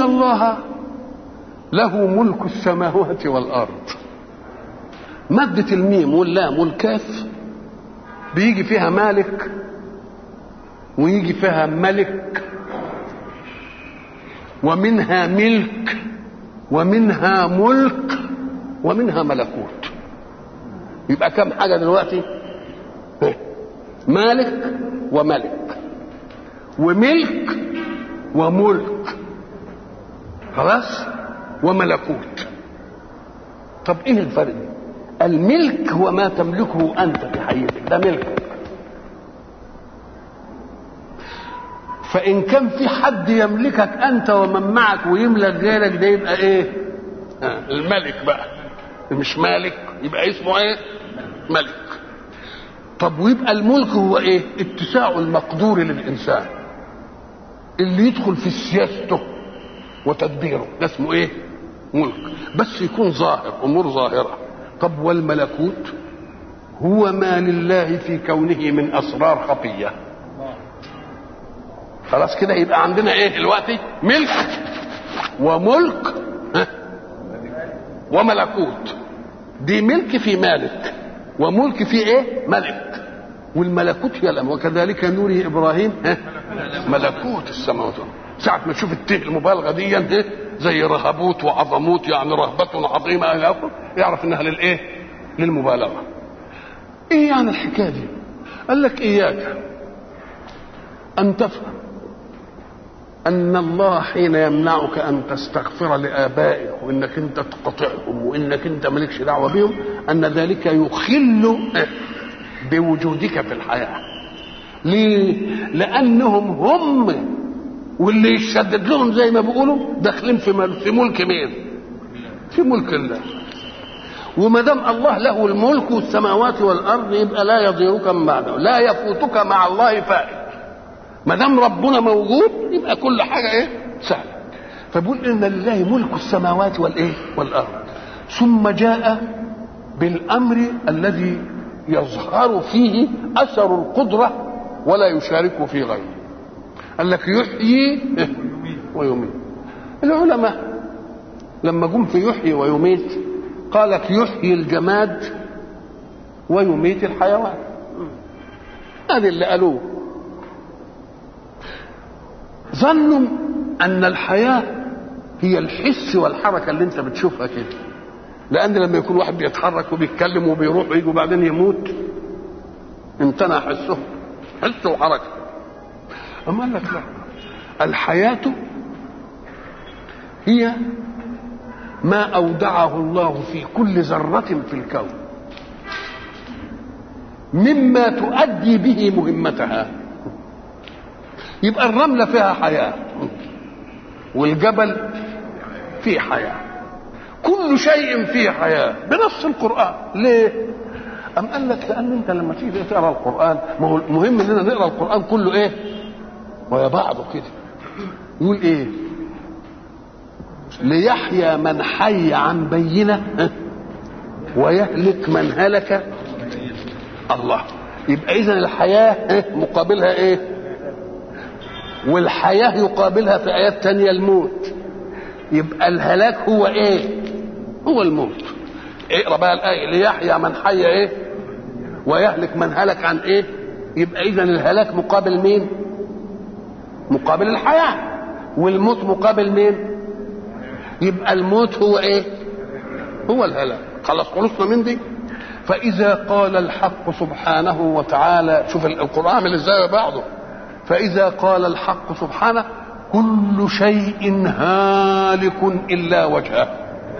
الله له ملك السماوات والارض مادة الميم واللام والكاف بيجي فيها مالك ويجي فيها ملك ومنها ملك ومنها ملك ومنها ملكوت يبقى كم حاجة دلوقتي مالك وملك وملك وملك خلاص وملكوت طب ايه الفرق الملك هو ما تملكه انت في حياتك ده ملكك فان كان في حد يملكك انت ومن معك ويملك غيرك ده يبقى ايه آه الملك بقى مش مالك يبقى اسمه ايه ملك طب ويبقى الملك هو ايه اتساع المقدور للانسان اللي يدخل في سياسته وتدبيره ده اسمه ايه ملك بس يكون ظاهر امور ظاهره طب والملكوت هو ما لله في كونه من اسرار خفيه خلاص كده يبقى عندنا ايه دلوقتي ملك وملك ها وملكوت دي ملك في مالك وملك في ايه ملك والملكوت هي الامر وكذلك نوري ابراهيم ها ملكوت السماوات ساعة ما تشوف الته المبالغة دي ها زي رهبوت وعظموت يعني رهبة عظيمة يعرف انها للايه للمبالغة ايه يعني الحكاية دي قال لك اياك ان تفهم ان الله حين يمنعك ان تستغفر لابائك وانك انت تقطعهم وانك انت مالكش دعوه بهم ان ذلك يخل بوجودك في الحياه ليه لانهم هم واللي يشدد لهم زي ما بيقولوا داخلين في في ملك مين في ملك الله وما دام الله له الملك والسماوات والارض يبقى لا يضيرك من بعده لا يفوتك مع الله فائت ما دام ربنا موجود يبقى كل حاجه ايه سهله فبيقول ان لله ملك السماوات والايه والارض ثم جاء بالامر الذي يظهر فيه اثر القدره ولا يشاركه في غيره قال لك يحيي ويميت العلماء لما جم في يحيي ويميت قال لك يحيي الجماد ويميت الحيوان هذه اللي قالوه ظنوا ان الحياه هي الحس والحركه اللي انت بتشوفها كده لان لما يكون واحد بيتحرك وبيتكلم وبيروح ويجي وبعدين يموت امتنع حسه حس وحركه اما قال لك لا الحياه هي ما اودعه الله في كل ذره في الكون مما تؤدي به مهمتها يبقى الرمله فيها حياه والجبل فيه حياه كل شيء فيه حياه بنص القران ليه أم قال لك لأن أنت لما تيجي تقرأ القرآن ما هو المهم إننا نقرأ القرآن كله إيه؟ ويا بعضه كده يقول إيه؟ ليحيى من حي عن بينة ويهلك من هلك الله يبقى إذا الحياة مقابلها إيه؟ والحياة يقابلها في آيات تانية الموت يبقى الهلاك هو إيه؟ هو الموت اقرا بقى الايه ليحيى من حي ايه ويهلك من هلك عن ايه يبقى اذا الهلاك مقابل مين مقابل الحياه والموت مقابل مين يبقى الموت هو ايه هو الهلاك خلاص خلصنا من دي فاذا قال الحق سبحانه وتعالى شوف القران عامل ازاي بعضه فاذا قال الحق سبحانه كل شيء هالك الا وجهه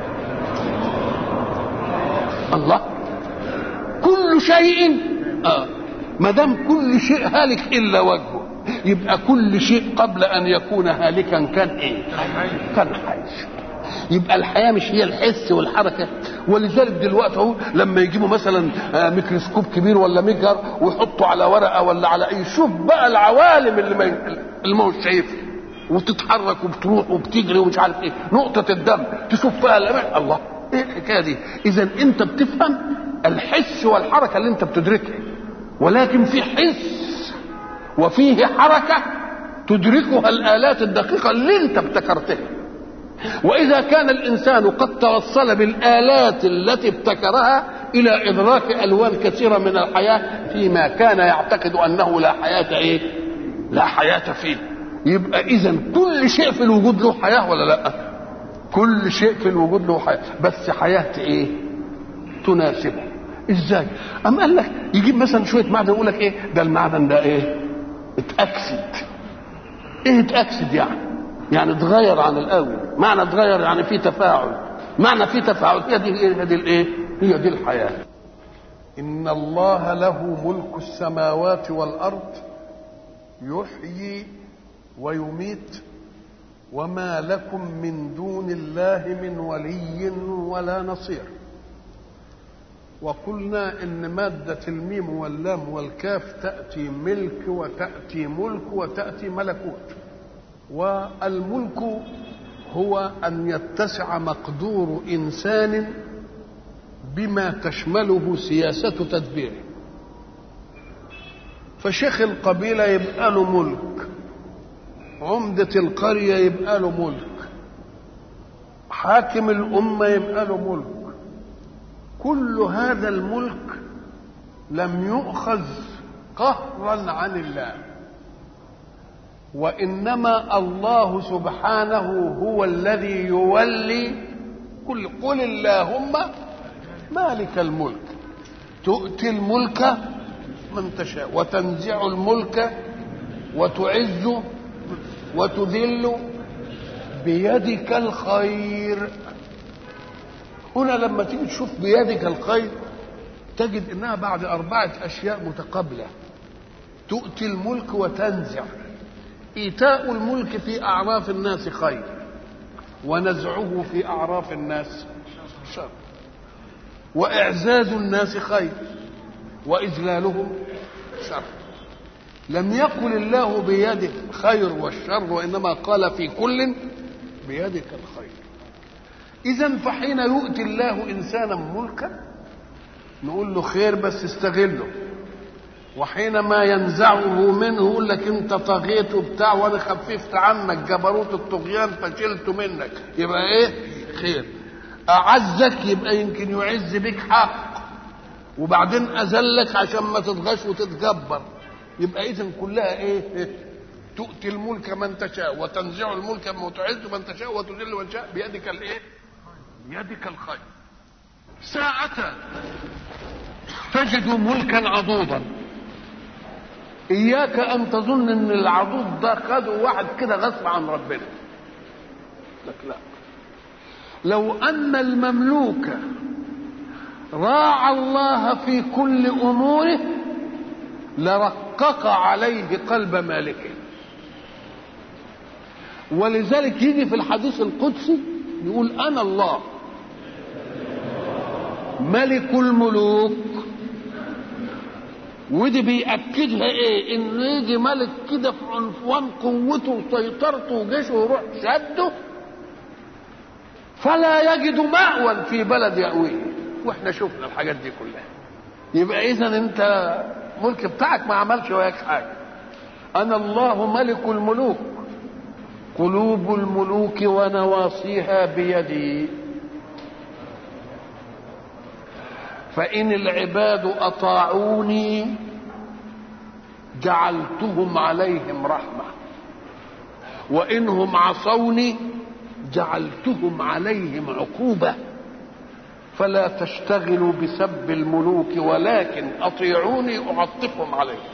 الله كل شيء آه. ما دام كل شيء هالك الا وجهه يبقى كل شيء قبل ان يكون هالكا كان ايه كان حي يبقى الحياه مش هي الحس والحركه ولذلك دلوقتي اهو لما يجيبوا مثلا آه ميكروسكوب كبير ولا مجر ويحطوا على ورقه ولا على اي شوف بقى العوالم اللي ما اللي ما هو شايفها وتتحرك وبتروح وبتجري ومش عارف ايه نقطه الدم تشوف فيها الله ايه الحكايه دي اذا انت بتفهم الحس والحركه اللي انت بتدركها ولكن في حس وفيه حركه تدركها الالات الدقيقه اللي انت ابتكرتها واذا كان الانسان قد توصل بالالات التي ابتكرها الى ادراك الوان كثيره من الحياه فيما كان يعتقد انه لا حياه ايه لا حياه فيه يبقى اذا كل شيء في الوجود له حياه ولا لا كل شيء في الوجود له حياه بس حياه ايه تناسبه ازاي ام قال لك يجيب مثلا شويه معدن يقول لك ايه ده المعدن ده ايه اتاكسد ايه اتاكسد يعني يعني اتغير عن الاول معنى اتغير يعني في تفاعل معنى في تفاعل هي دي هي دي الايه هي دي الحياه ان الله له ملك السماوات والارض يحيي ويميت وما لكم من دون الله من ولي ولا نصير وقلنا ان ماده الميم واللام والكاف تاتي ملك وتاتي ملك وتاتي ملكوت والملك هو ان يتسع مقدور انسان بما تشمله سياسه تدبيره فشيخ القبيله يبقى له ملك عمده القريه يبقى له ملك حاكم الامه يبقى له ملك كل هذا الملك لم يؤخذ قهرا عن الله وانما الله سبحانه هو الذي يولي كل قل اللهم مالك الملك تؤتي الملك من تشاء وتنزع الملك وتعز وتذل بيدك الخير هنا لما تيجي تشوف بيدك الخير تجد انها بعد اربعه اشياء متقابله تؤتي الملك وتنزع ايتاء الملك في اعراف الناس خير ونزعه في اعراف الناس شر واعزاز الناس خير واذلالهم شر لم يقل الله بيده الخير والشر وانما قال في كل بيدك الخير اذا فحين يؤتي الله انسانا ملكا نقول له خير بس استغله وحينما ينزعه منه يقول لك انت طغيت وبتاع وانا خففت عنك جبروت الطغيان فشلته منك يبقى ايه خير اعزك يبقى يمكن يعز بك حق وبعدين اذلك عشان ما تطغش وتتجبر يبقى اذا كلها ايه تؤتي الملك من تشاء وتنزع الملك من تعز من تشاء وتذل من تشاء بيدك الايه بيدك الخير ساعة تجد ملكا عضوضا إياك أن تظن أن العضوض ده خده واحد كده غصب عن ربنا لك لا لو أن المملوك راعى الله في كل أموره لرقق عليه قلب مالكه ولذلك يجي في الحديث القدسي يقول أنا الله ملك الملوك ودي بيأكدها ايه ان يجي ملك كده في عنفوان قوته وسيطرته وجيشه ويروح شده فلا يجد مأوى في بلد يأويه واحنا شفنا الحاجات دي كلها يبقى اذا انت ملك بتاعك ما عملش وياك حاجه انا الله ملك الملوك قلوب الملوك ونواصيها بيدي فإن العباد أطاعوني جعلتهم عليهم رحمة وإنهم عصوني جعلتهم عليهم عقوبة فلا تشتغلوا بسب الملوك ولكن أطيعوني أعطفهم عليهم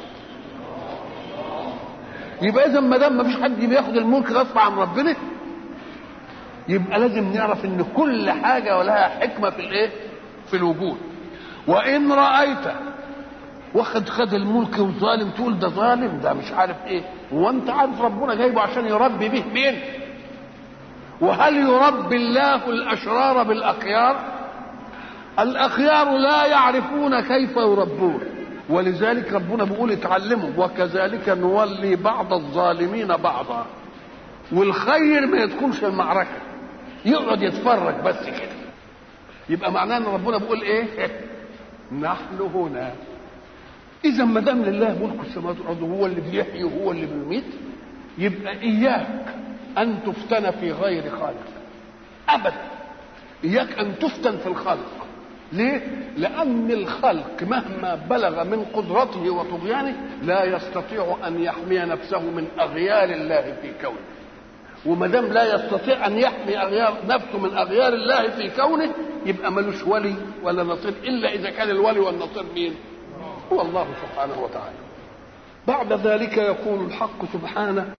يبقى إذا ما دام ما فيش حد بياخد الملك غصب عن ربنا يبقى لازم نعرف ان كل حاجه ولها حكمه في الايه؟ في الوجود. وان رايت واخد خد الملك وظالم تقول ده ظالم ده مش عارف ايه هو انت عارف ربنا جايبه عشان يربي به مين وهل يربي الله الاشرار بالاخيار الاخيار لا يعرفون كيف يربون ولذلك ربنا بيقول اتعلموا وكذلك نولي بعض الظالمين بعضا والخير ما يدخلش المعركه يقعد يتفرج بس كده يبقى معناه ان ربنا بيقول ايه نحن هنا اذا ما دام لله ملك السماوات والارض هو اللي بيحيي وهو اللي بيميت يبقى اياك ان تفتن في غير خالق ابدا اياك ان تفتن في الخلق ليه لان الخلق مهما بلغ من قدرته وطغيانه لا يستطيع ان يحمي نفسه من اغيار الله في كونه وما دام لا يستطيع ان يحمي اغيار نفسه من اغيار الله في كونه يبقى ملوش ولي ولا نصير الا اذا كان الولي والنصير مين؟ هو الله سبحانه وتعالى. بعد ذلك يقول الحق سبحانه